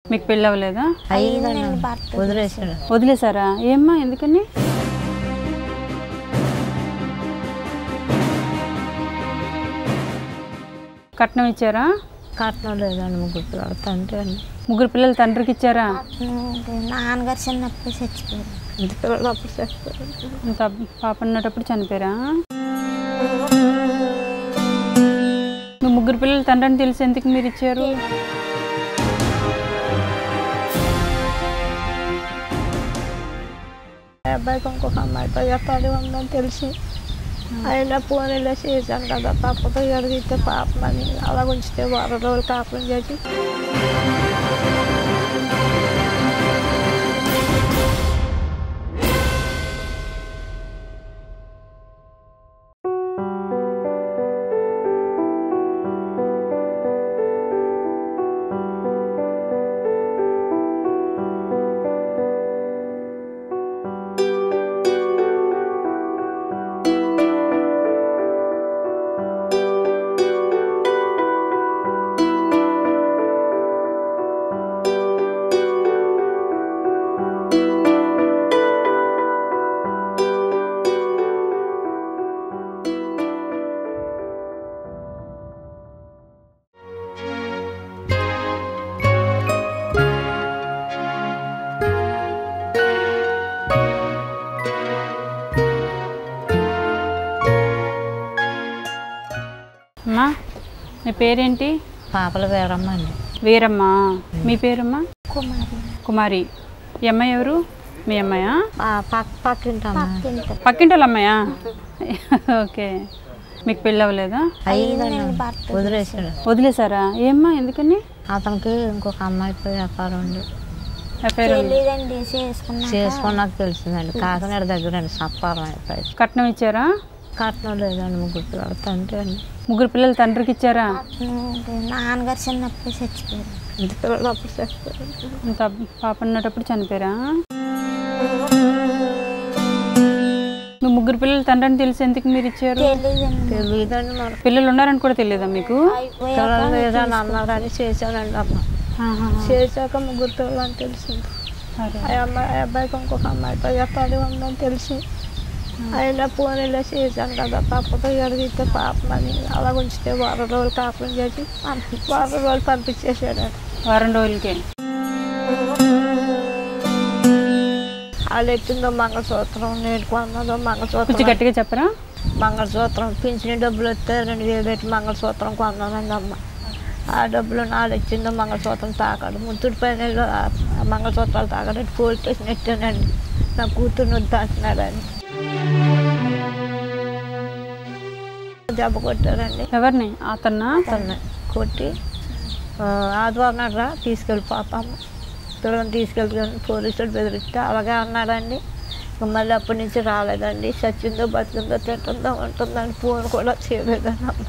మీకు పెళ్ళి అవ్వలేదా అయ్యిందండి వదిలేసాడు వదిలేసారా ఏమ్మా ఎందుకని కట్నం ఇచ్చారా కట్నం లేదండి ముగ్గురు పిల్లలు తండ్రి అండి ముగ్గురు పిల్లలు తండ్రికి ఇచ్చారా నాన్నగారు చిన్నప్పుడు చచ్చిపోయారు ఇంటి పిల్లలు అప్పుడు చచ్చిపోయారు ఇంత పాప ఉన్నటప్పుడు చనిపోయారా మీ ముగ్గురు పిల్లలు తండ్రి అని తెలిసి ఎందుకు మీరు ఇచ్చారు ఆ అబ్బాయికి ఇంకొక అమ్మాయితో ఎత్తాడు ఉందని తెలిసి అయినా పోనీలో చేశాను కదా తప్పతో అడిగితే పాపమని అలా ఉంచితే వారం రోజులు కాపురం చేసి అమ్మా మీ పేరేంటి పాపల వేరమ్మ అండి వీరమ్మ మీ పేరమ్మా కుమారి కుమారి ఈ అమ్మాయి ఎవరు మీ అమ్మాయా పక్క పక్కింటమ్మ తింటారు పక్కింటి వాళ్ళ అమ్మాయా ఓకే మీకు పెళ్ళి అవ్వలేదా అయ్యిందండి వదిలేసాడు వదిలేసారా ఏమ్మా ఎందుకని అతనికి ఇంకొక అమ్మాయితో వ్యాపారం ఉంది ఎఫ్ఐఆర్ ఉంది. తెలియదండి చేసుకున్నా చేసుకున్నాక తెలిసిందండి కాకినాడ దగ్గర అండి సప్పారం అయిపోయి కట్నం ఇచ్చారా కట్నం లేదండి ముగ్గురు పిల్లలు తండ్రి అండి ముగ్గురు పిల్లలు తండ్రికి ఇచ్చారా నాన్నగారు చిన్నప్పుడు చచ్చిపోయారు ఇంటి పిల్లలు అప్పుడు చచ్చిపోయారు ఇంత పాప ఉన్నటప్పుడు చనిపోయారా మీ ముగ్గురు పిల్లలు తండ్రి అని తెలిసి ఎందుకు మీరు ఇచ్చారు తెలియదండి తెలియదండి మరి పిల్లలు ఉన్నారని కూడా తెలియదా మీకు పిల్లలు లేదని అన్నారని చేశానండి అమ్మ ఆహా. చేశాక ముగ్గురు పిల్లలు అని తెలిసింది సరే. ఆ అమ్మాయి ఆ అబ్బాయికి ఇంకొక అమ్మాయితో ఎత్తాడు ఉందని తెలిసి అయినా పోనీలో చేశాను కదా తప్పతో అడిగితే పాపమని అలా ఉంచితే వారం రోజులు కాపురం చేసి వారం రోజులు పంపించేసాడు వారం రోజులకే వాళ్ళు ఎట్టిందో మంగళసూత్రం నేను కొన్నదో కొంచెం మంగళసూత్రం గట్టిగా చెప్పరా మంగళసూత్రం పింఛన్ డబ్బులు వస్తే రెండు వేలు పెట్టి మంగళసూత్రం కొన్నానండి అమ్మ ఆ డబ్బులు నాడు ఇచ్చిందో మంగళసూత్రం తాకాడు ముత్తుడి పైన ఏదో ఆ మంగళసూత్రాలు తాకాడు పోలీస్ స్టేషన్ ఎట్టానండి నా కూతుర్ని వద్దంటున్నాడని దెబ్బ కొట్టారండి ఎవరిని అతన్నా అతన్ని కొట్టి ఆ, ఆదివారం నాడు రా తీసుకెళ్ళిపోతాము పిల్లల్ని తీసుకెళ్తాను పోలీసులు బెదిరిస్తే అలాగే అన్నాడండి ఇంక మళ్ళీ అప్పటి నుంచి రాలేదండి చచ్చిందో బతికిందో తింటుందో ఉంటుందని ఫోన్ కూడా చేయలేదండి అమ్మ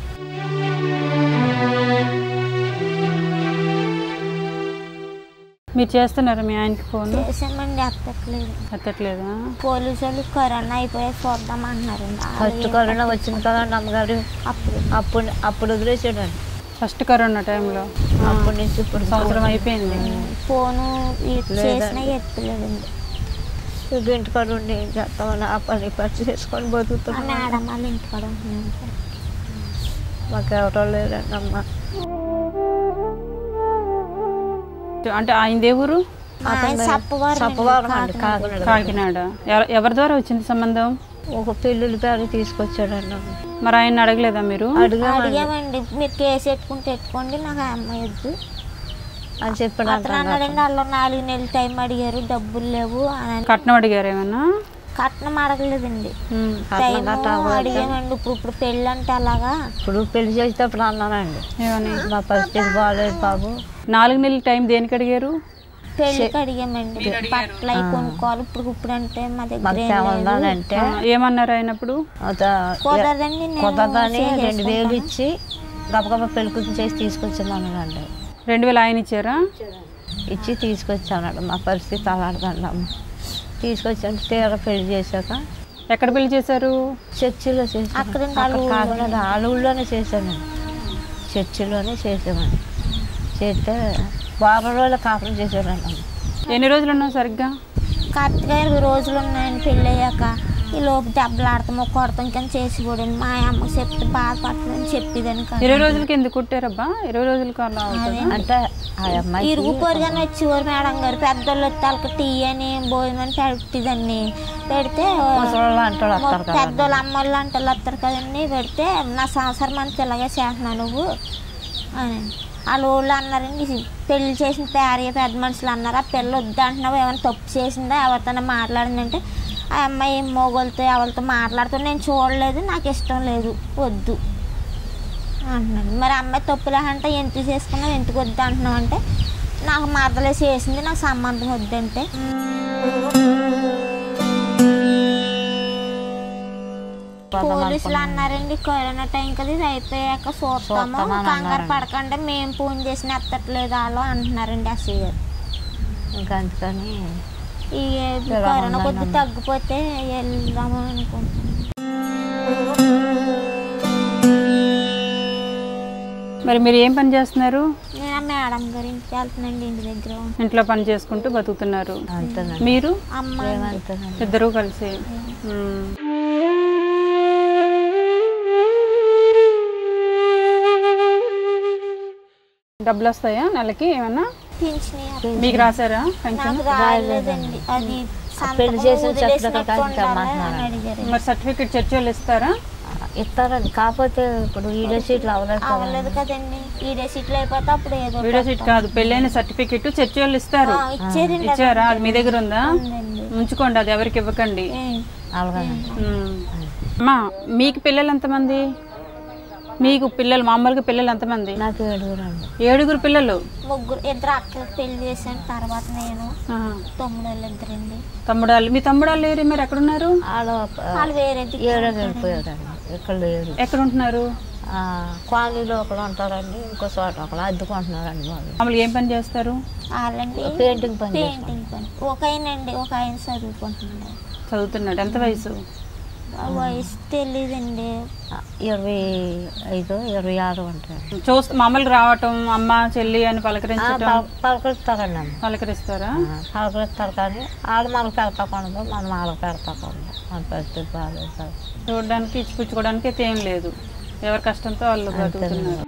మీరు చేస్తున్నారా మీ ఆయనకి ఫోన్ చేసామండి ఎత్తట్లేదు ఎత్తట్లేదా పోలీసు వాళ్ళు కరోనా అయిపోయాక చూద్దాం అంటున్నారండి ఫస్ట్ కరోనా వచ్చింది కదండి అమ్మగారు అప్పుడు అప్పుడు అప్పుడు వదిలేసాడండి ఫస్ట్ కరోనా టైంలో అప్పటి నుంచి ఇప్పుడు సంవత్సరం అయిపోయింది ఫోను చేసినా ఎత్తలేదండి ఇక ఇంటికాడ ఉండి ఏం చేస్తామని ఆ పని ఈ పని చేసుకొని ఆ బతుకుతున్నాం మేడం వాళ్ళు ఇంటికాడ ఉంటున్నాను మాకు ఎవరో లేరండి అమ్మ అంటే ఆయన దేవురు ఆయన సప్పవారు సప్పవరం అండి కాకినాడ కాకినాడ ఎవ- ఎవరి ద్వారా వచ్చింది సంబంధం ఒక పెళ్ళిళ్ళ పేరు తీసుకొచ్చాడండి అమ్మ మరి ఆయన అడగలేదా మీరు అడిగామండి అడిగామండి మీరు కేసు ఎట్టుకుంటే ఎట్టుకోండి నాకు ఆ అమ్మాయి వద్దు అని చెప్పాడు అతను అన్నాడండి వాళ్ళు నాలుగు నెలలు టైం అడిగారు డబ్బులు లేవు అని కట్నం అడిగారు ఏమన్నా కట్నం అడగలేదండి ఉమ్. టైం అడిగామండి ఇప్పుడు ఇప్పుడు పెళ్ళి అంటే అలాగా ఇప్పుడు పెళ్లి చేసేటప్పుడు అన్నానండి ఏమని మా పరిస్థితి బాగాలేదు బాబు నాలుగు నెలల టైం దేనికి అడిగారు పెళ్ళికి అడిగామండి బట్టలు అవి కొనుక్కోవాలి ఇప్పుడు ఇప్పుడు అంటే మా దగ్గర మాకు ఏం లేదు. తేవదానంటే ఆ, ఏమన్నారు అయినప్పుడు కుదరదండి నేను కుదరదని రెండు వేలు చేసేసుకుంటాను. ఇచ్చి గబగబా పెళ్లి కూతురు చేసి తీసుకొచ్చామన్నాడండి రెండు వేలు ఆయన ఇచ్చారా ఇచ్చి తీసుకొచ్చాడు మా పరిస్థితి అలాంటిదండి అమ్మ తీసుకొచ్చాను తీర పెళ్లి చేశాక ఎక్కడ పెళ్లి చేశారు చర్చిలో చేశాను అక్కడ అక్కడ కాకినాడ ఆలూళ్ళలోనే చేశానండి చర్చిలోనే చేసామండి చేస్తే వారం రోజులు కాపురం చేసేవాళ్ళం ఎన్ని రోజులు ఉన్నావు సరిగ్గా కరెక్ట్గా ఇరవై రోజులు ఉన్నాయండి పెళ్ళి అయ్యాక ఈ లోపు దెబ్బలు ఆడతాము కొడతాం కానీ చేసి కూడా మా అమ్మకి చెప్తే బాధపడుతుందని చెప్పేదని కాదు ఇరవై రోజులకి ఎందుకు కుట్టారబ్బా ఇరవై రోజులకి అలా అవుతుందా అంటే ఆ అమ్మాయి ఇరుగు పొరుగానే వచ్చేవారు మేడం గారు పెద్దోళ్ళు వచ్చి వాళ్ళకి టీ అని భోజనం అని పెట్టేదాన్ని పెడితే ముసలోళ్ళు అంటారు వస్తారు కదా పెద్దోళ్ళు అమ్మోళ్ళు అంటే వాళ్ళు వస్తారు కదండి పెడితే నా సంవత్సరం అంతా ఇలాగే చేస్తున్నావు నువ్వు అని వాళ్ళ ఊళ్ళో అన్నారండి "ఇది పెళ్లి చేసిన పేరయ్య పెద్ద మనుషులు అన్నారు ఆ పిల్ల వద్దు అంటున్నావు ఏమైనా తప్పు చేసిందా ఎవరితో మాట్లాడిందంటే ఆ అమ్మాయి మోగోళ్ళతో ఎవరితో మాట్లాడుతూ నేను చూడలేదు నాకు ఇష్టం లేదు వద్దు అంటున్నాడు మరి అమ్మాయి తప్పులే అంటే ఎందుకు చేసుకున్నావు ఎందుకు వద్దు అంటున్నావు అంటే నాకు మరదలే చేసింది నాకు సంబంధం వద్దంటే పోలీసులు అన్నారండి కరోనా టైం కదా ఇది అయిపోయాక చూస్తాము చూస్తామని కంగారు అన్నారండి. పడకండి మేము ఫోన్ చేసిన ఎత్తట్లేదు వాళ్ళు అంటున్నారండి అసలు గారు ఇంకా అందుకని ఈ ఎలా కరోనా ఉందని కొద్ది అన్నారు. తగ్గిపోతే వెళ్దాము అనుకుంటున్నాం మరి మీరు ఏం పని చేస్తున్నారు నేను ఆ మేడం గారి ఇంటికి వెళ్తున్నాండి ఇంటి దగ్గర ఇంట్లో పని చేసుకుంటూ బతుకుతున్నారు అంతేనండి మీరు అమ్మ ఏమంతేనండి ఇద్దరూ కలిసి మ్మ్. డబ్బులు వస్తాయా నెలకి ఏమన్నా పింఛని మీకు రాశారా పెన్షన్ నాకు రాలేదండి అది పెళ్లి సంతకం చేసిన వదిలేసినట్టు చెప్పిన ఉండాలి రమ్మంటున్నారు. అని అడిగారు మరి సర్టిఫికెట్ చర్చి వాళ్ళు ఇస్తారా ఇస్తారండి కాకపోతే ఇప్పుడు వీడియో సీట్లు అవ్వలేదు కదా అవ్వలేదు కదండి ఈడే సీట్లు అయిపోతే అప్పుడు ఏదో వీడియో సీట్ కాదు పెళ్ళైన సర్టిఫికెట్ చర్చి వాళ్ళు ఇస్తారు ఆ, ఇచ్చేదండి అది ఇచ్చారా అది మీ దగ్గర ఉందా ఉందండి. ఉంచుకోండి అది ఎవరికి ఇవ్వకండి ఏ, అలాగేనండి మ్మ్. అమ్మా మీకు పిల్లలు ఎంతమంది మీకు పిల్లలు మామూలుగా పిల్లలు ఎంతమంది నాకు ఏడుగురండి ఏడుగురు పిల్లలు ముగ్గురు ఇద్దరు అక్కలకు పెళ్లి చేశాను తర్వాత నేను ఆహా. తమ్ముడు వాళ్ళు ఇద్దరండి తమ్ముడాలు మీ తమ్ముడాలు ఏరి మరి ఎక్కడున్నారు వాళ్ళు వాళ్ళు వేరే దిక్కు ఏడో వెళ్ళిపోయారండి ఇక్కడ లేరు ఎక్కడ ఉంటున్నారు ఆ, కాలనీలో ఒకరు ఉంటారండి ఇంకో చోట ఒకరు అద్దుకుంటున్నారండి వాళ్ళు మామూలుగా ఏం పని చేస్తారు వాళ్ళండి పెయింటింగ్ పని పెయింటింగ్ పని ఒక ఆయనండి ఒక ఆయన చదువుకుంటున్నాడు చదువుతున్నాడు ఎంత వయసు ఆ వయసు తెలియదండి ఆ, ఇరవై ఐదు ఇరవై ఆరు ఉంటారు చూస్తే మామూలుగా రావటం అమ్మ చెల్లి అని పలకరించటం పలకరిస్తారండి అమ్మ పలకరిస్తారా ఆ, పలకరిస్తారు కానీ వాళ్ళు మనకు పెడతాకూడదు మనం వాళ్ళకి పెడతాకూడదు మన పరిస్థితి బాగాలేదు సార్ చూడడానికి ఇచ్చిపుచ్చుకోవడానికి అయితే ఏం లేదు ఎవరి కష్టంతో వాళ్ళు బతుకుతున్నారు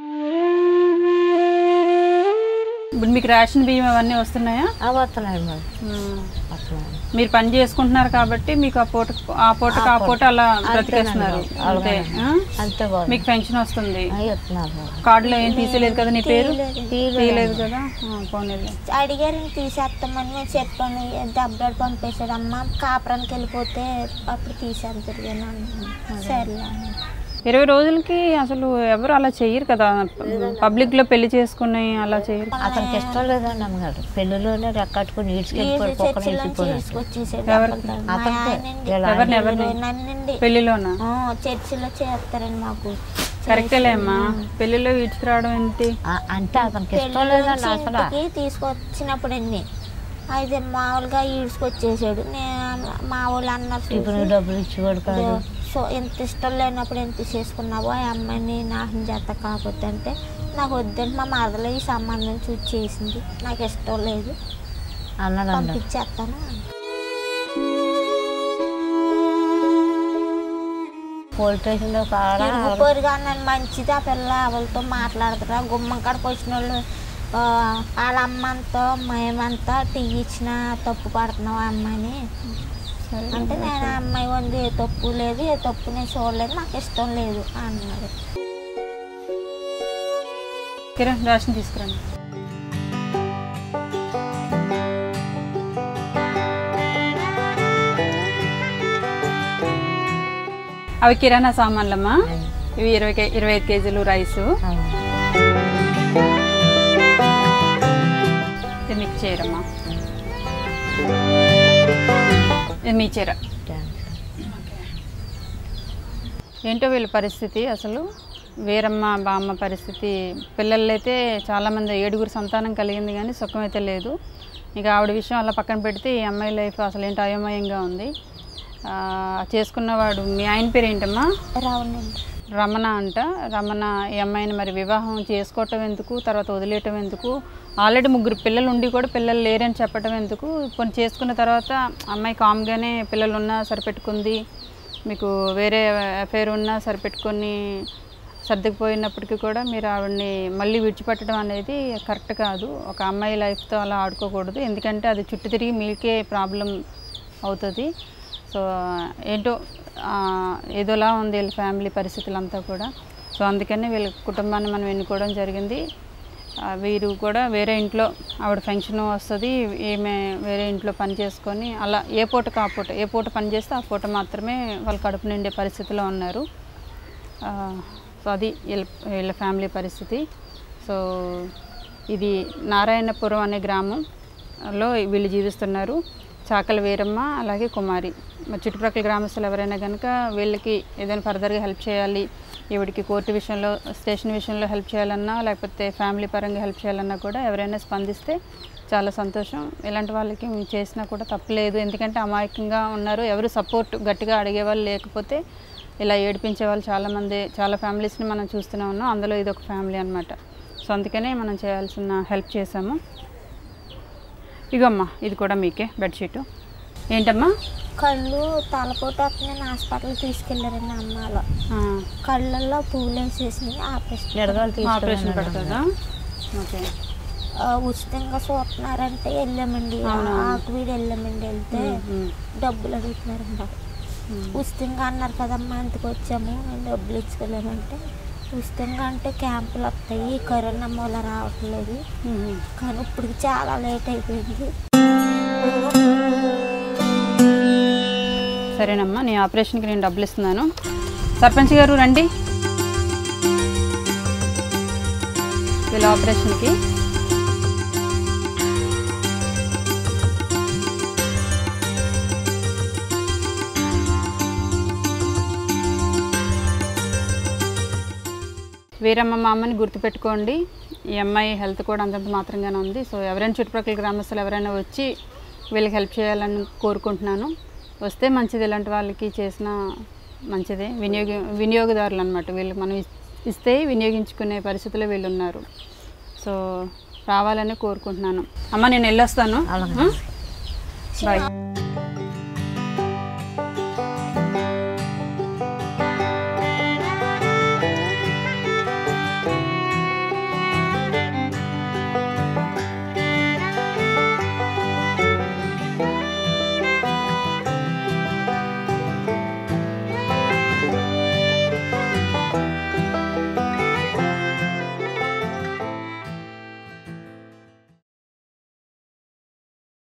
ఇప్పుడు మీకు రేషన్ బియ్యం అవన్నీ వస్తున్నాయా అవి వస్తున్నాయండి మరి మ్మ్. వస్తున్నాయండి మీరు పని చేసుకుంటున్నారు కాబట్టి మీకు ఆ పూట ఆ పూటకు ఆ పూట అలా బ్రతికేస్తున్నారు అంతే ఆ? అంతే బాగుంది మీకు పెన్షన్ వస్తుంది ఇస్తున్నారు మరి. కార్డులో ఏం తీసేలేదు కదా నీ పేరు తీయలేదండి. తీయలేదు కదా ఆ, పోనీలే అడిగారు తీసేస్తామని మేము చెప్పాను డబ్బులు పంపేశాడు అమ్మ కాపురానికి వెళ్ళిపోతే అప్పుడు తీసేద్దరు అని అన్నాను సర్లే అన్నాను. ఇరవై రోజులకి అసలు ఎవరు అలా చెయ్యరు కదా పబ్లిక్ లో పెళ్లి చేసుకుని అలా చేయరు అతనికి ఇష్టం లేదండి అమ్మగారు పెళ్ళిలోనే రెక్కట్టుకుని ఈ ఈడ్చుకెళ్ళిపోయి కుక్కలు చర్చిలో వేసిపోయాడు తీసుకొచ్చేసాడు ఎవరికి? డబ్బులు. మా అతనికి ఆయనండి. ఇలా ఎవరిని ఎవరిని నన్నండి పెళ్లిలోనా ఆ, చర్చిలో చేస్తారండి మాకు కరెక్టేలే అమ్మా పెళ్లిలో ఈడ్చుకురావడం ఏంటి ఆ, అంటే అతనికి ఇష్టం లేదండి పెళ్లి అసలు ఇంటికి తీసుకొచ్చినప్పుడు అండి అయితే మామూలుగా ఈడ్చుకొచ్చేసాడు నేను మా వాళ్ళు అన్నారు ఇప్పుడు చూసి, డబ్బులు ఇచ్చేవాడు కాదు "ఇదో, సో ఎంత ఇష్టం లేనప్పుడు ఎంత చేసుకున్నావో ఆ అమ్మాయిని నాశనం చేత కాకపోతే అంటే నాకు వద్దంటే మా మరదలో ఈ సంబంధం చూసి చేసింది నాకు ఇష్టం లేదు అన్నాడండి పంపించేస్తాను పోలీస్ స్టేషన్లో కాడ ఇరుగు పొరుగు అన్నాను మంచిది ఆ పిల్ల ఎవరితో మాట్లాడుతురా గుమ్మం కాడికి వచ్చిన వాళ్ళు ఆ, వాళ్ళ అమ్మంతో మేమంతా టీ ఇచ్చిన తప్పు పడుతున్నావు ఆ అమ్మాయిని అంటే నేను ఆ అమ్మాయి ఉంది ఏ తప్పు లేదు ఏ తప్పు నేను చూడలేదు నాకు ఇష్టం లేదు అన్నాడు కిరణ్ రేషన్ తీసుకురండి అవి కిరాణా సామాన్లమ్మా ఇవి ఇరవై కే- ఇరవై ఐదు కేజీలు రైసు ఇది మీకు చీరమ్మా ఇది మీ చీర ఏంటో వీళ్ళ పరిస్థితి అసలు వీరమ్మ బామ్మ పరిస్థితి పిల్లలైతే చాలామంది ఏడుగురు సంతానం కలిగింది కానీ సుఖం అయితే లేదు ఇక ఆవిడ విషయం అలా పక్కన పెడితే ఈ అమ్మాయి లైఫ్ అసలు ఏంటో అయోమయంగా ఉంది ఆ, చేసుకున్నవాడు మీ ఆయన పేరు ఏంటమ్మా రావునండి రమణ అంట రమణ ఈ అమ్మాయిని మరి వివాహం చేసుకోవటం ఎందుకు తర్వాత వదిలేయటం ఎందుకు ఆల్రెడీ ముగ్గురు పిల్లలు ఉండి కూడా పిల్లలు లేరని చెప్పటం ఎందుకు కొన్ని చేసుకున్న తర్వాత అమ్మాయి కామ్గానే పిల్లలు ఉన్నా సరిపెట్టుకుంది మీకు వేరే అఫైర్ ఉన్నా సరిపెట్టుకొని సర్దుకుపోయినప్పటికీ కూడా మీరు ఆవిడని మళ్ళీ విడిచిపెట్టడం అనేది కరెక్ట్ కాదు ఒక అమ్మాయి లైఫ్తో అలా ఆడుకోకూడదు ఎందుకంటే అది చుట్టూ తిరిగి మీకే ప్రాబ్లం అవుతుంది సో ఏంటో ఆ, ఏదోలా ఉంది వీళ్ళ ఫ్యామిలీ పరిస్థితులంతా కూడా సో అందుకని వీళ్ళ కుటుంబాన్ని మనం ఎన్నుకోవడం జరిగింది ఆ, వీరు కూడా వేరే ఇంట్లో ఆవిడ ఫంక్షన్ వస్తుంది ఈమె వేరే ఇంట్లో పని చేసుకొని అలా ఏ పూటకు ఆ పూట ఏ పూట పని చేస్తే ఆ పూట మాత్రమే వాళ్ళ కడుపు నిండే పరిస్థితిలో ఉన్నారు ఆ, సో అది వీళ్ళ వీళ్ళ ఫ్యామిలీ పరిస్థితి సో ఇది నారాయణపురం అనే గ్రామంలో వీళ్ళు జీవిస్తున్నారు చాకల వీరమ్మ అలాగే కుమారి మరి చుట్టుప్రక్కల గ్రామస్తులు ఎవరైనా కనుక వీళ్ళకి ఏదైనా ఫర్దర్గా హెల్ప్ చేయాలి ఈవిడికి కోర్టు విషయంలో స్టేషన్ విషయంలో హెల్ప్ చేయాలన్నా లేకపోతే ఫ్యామిలీ పరంగా హెల్ప్ చేయాలన్నా కూడా ఎవరైనా స్పందిస్తే చాలా సంతోషం ఇలాంటి వాళ్ళకి మేము చేసినా కూడా తప్పలేదు ఎందుకంటే అమాయకంగా ఉన్నారు ఎవరు సపోర్ట్ గట్టిగా అడిగే వాళ్ళు లేకపోతే ఇలా ఏడిపించే వాళ్ళు చాలామంది చాలా ఫ్యామిలీస్ని మనం చూస్తూనే ఉన్నాం అందులో ఇది ఒక ఫ్యామిలీ అనమాట సో అందుకనే మనం చేయాల్సిన హెల్ప్ చేసాము ఇగమ్మా ఇది కూడా మీకే బెడ్షీటు ఏంటమ్మా కళ్ళు తలపోటు వస్తుందని హాస్పిటల్ తీసుకెళ్ళారండి అమ్మాలో ఆ, కళ్ళల్లో పూలు వేసేసి ఆపరేషన్ నిడదలు ఆపరేషన్ పెడుతుందా ఓకే ఆ, ఉచితంగా చూస్తున్నారంటే వెళ్ళామండి అవునా? ఆకువీడు వెళ్ళామండి వెళ్తే ఉమ్, డబ్బులు అడుగుతున్నారండి ఉమ్. ఉచితంగా అన్నారు కదమ్మా ఇంటికి వచ్చాము మేము డబ్బులు ఇచ్చుకోలేమంటే ఉచితంగా అంటే క్యాంపులు వస్తాయి కరోనా మూల రావట్లేదు ఉమ్. కానీ ఇప్పుడు చాలా లేట్ అయిపోయింది సరేనమ్మా నీ ఆపరేషన్కి నేను డబ్బులు ఇస్తున్నాను సర్పంచ్ గారు రండి వీళ్ళ ఆపరేషన్కి వీరమ్మ మా అమ్మని గుర్తుపెట్టుకోండి ఈ అమ్మాయి హెల్త్ కూడా అంతంత మాత్రంగానే ఉంది సో ఎవరైనా చుట్టుపక్కల గ్రామస్తులు ఎవరైనా వచ్చి వీళ్ళకి హెల్ప్ చేయాలని కోరుకుంటున్నాను వస్తే మంచిది ఇలాంటి వాళ్ళకి చేసిన మంచిదే వినియోగ వినియోగదారులు అనమాట వీళ్ళు మనం ఇస్- ఇస్తే వినియోగించుకునే పరిస్థితిలో వీళ్ళు ఉన్నారు సో రావాలని కోరుకుంటున్నాను అమ్మ నేను వెళ్ళొస్తాను అలాగే. బాయ్